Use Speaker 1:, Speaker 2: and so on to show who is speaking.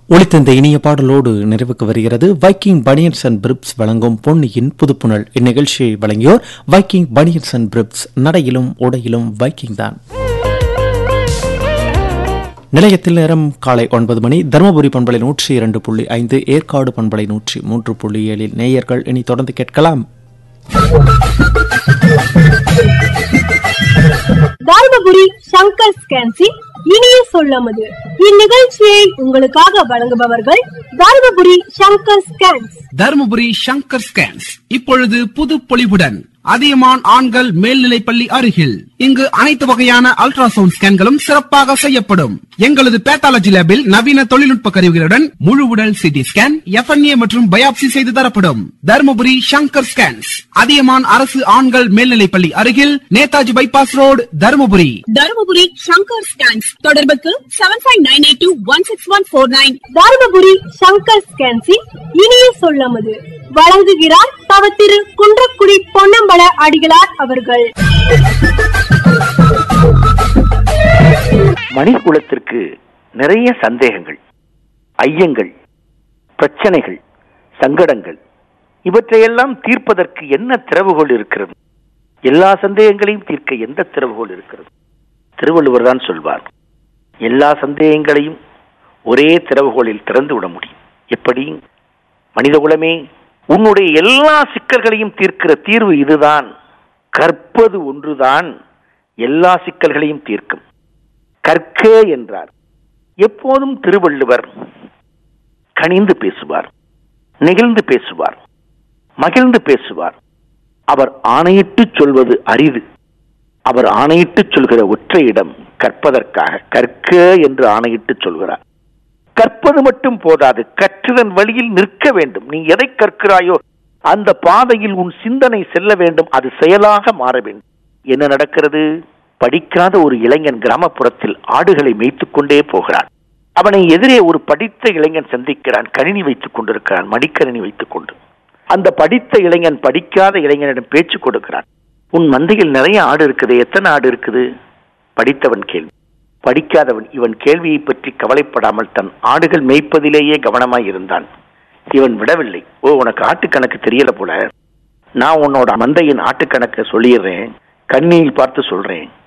Speaker 1: ஒளித்தந்த இனிய பாடலோடு நிறைவுக்கு வருகிறது வைக்கிங் பனியன்ஸ் அண்ட் பிரிப்ஸ் வழங்கும் பொன்னியின் புதுப்புணல் இந்நிகழ்ச்சியை வழங்கியோர் வைக்கிங் பனியன்ஸ் அண்ட் பிரிப்ஸ் நடையிலும் உடையிலும் வைக்கிங் தான் நிலையத்தில் நேரம் காலை ஒன்பது மணி தருமபுரி பண்பலை நூற்றி இரண்டு புள்ளி ஐந்து ஏற்காடு பண்பலை நூற்றி மூன்று புள்ளி ஏழில் நேயர்கள் இனி தொடர்ந்து கேட்கலாம்
Speaker 2: தர்மபுரி சங்கர் ஸ்கேன்சி இனிய சொல்லமது இந்நிகழ்ச்சியை உங்களுக்காக வழங்குபவர்கள் தர்மபுரி சங்கர் ஸ்கேன்ஸ்
Speaker 3: தருமபுரி சங்கர் ஸ்கேன்ஸ் இப்பொழுது புது பொலிவுடன் அதியமான் ஆண்கள் மேல்நிலைப்பள்ளி அருகில் இங்கு அனைத்து வகையான அல்ட்ராசவுண்ட் ஸ்கேன்களும் சிறப்பாக செய்யப்படும் எங்களது பேத்தாலஜி லேபில் நவீன தொழில்நுட்ப கருவிகளுடன் முழு உடல் சிடி ஸ்கேன் எஃப்என்ஏ மற்றும் பயாப்சி செய்து தரப்படும் தருமபுரி சங்கர் ஸ்கேன்ஸ் அதியமான் அரசு ஆண்கள் மேல்நிலைப்பள்ளி அருகில் Netaji bypass road Dharumapuri
Speaker 4: Dharumapuri Shankar scans தொடர்புக்கு seven five nine eight two one six one four nine
Speaker 2: Dharmapuri Shankar ஸ்கேன்சி இனிய சொல்லமது வழங்குகிறார் தவ திரு குன்றக்குடி பொன்னம்பல அடிகளார் அவர்கள்
Speaker 5: மனித குலத்திற்கு நிறைய சந்தேகங்கள் ஐயங்கள் பிரச்சனைகள் சங்கடங்கள் இவற்றையெல்லாம் தீர்ப்பதற்கு என்ன திறவுகோல் இருக்கிறது எல்லா சந்தேகங்களையும் தீர்க்க எந்த திறவுகோல் இருக்கிறது திருவள்ளுவர் தான் சொல்வார் எல்லா சந்தேகங்களையும் ஒரே திறவுகோலில் திறந்து விட முடியும் எப்படி மனித குலமே உன்னுடைய எல்லா சிக்கல்களையும் தீர்க்கிற தீர்வு இதுதான் கற்பது ஒன்றுதான் எல்லா சிக்கல்களையும் தீர்க்கும் கற்க என்றார் எப்போதும் திருவள்ளுவர் கனிந்து பேசுவார் நெகிழ்ந்து பேசுவார் மகிழ்ந்து பேசுவார் அவர் ஆணையிட்டு சொல்வது அரிது அவர் ஆணையிட்டு சொல்கிற ஒற்றை இடம் கற்பதற்காக கற்க என்று ஆணையிட்டு சொல்கிறார் கற்பது மட்டும் போதாது கற்றதன் வழியில் நிற்க வேண்டும் நீ எதை கற்கிறாயோ அந்த பாதையில் உன் சிந்தனை செல்ல வேண்டும் அது செயலாக மாற வேண்டும் என்ன நடக்கிறது படிக்காத ஒரு இளைஞன் கிராமப்புறத்தில் ஆடுகளை மேய்த்துக் கொண்டே போகிறான் அவனை எதிரே ஒரு படித்த இளைஞன் சந்திக்கிறான் கணினி வைத்துக் கொண்டிருக்கிறான் மடிக்கணினி வைத்துக் கொண்டு அந்த படித்த இளைஞன் படிக்காத இளைஞனிடம் பேச்சு கொடுக்கிறான் உன் மந்தையில் நிறைய ஆடு இருக்குது எத்தனை ஆடு இருக்குது படித்தவன் கேள்வி படிக்காதவன் இவன் கேள்வியை பற்றி கவலைப்படாமல் தன் ஆடுகள் மேய்ப்பதிலேயே கவனமாய் இருந்தான் இவன் விடவில்லை ஓ உனக்கு ஆட்டுக்கணக்கு தெரியல போல நான் உன்னோட மந்தையின் ஆட்டுக்கணக்கை சொல்லிடுறேன் கண்ணியில் பார்த்து சொல்றேன்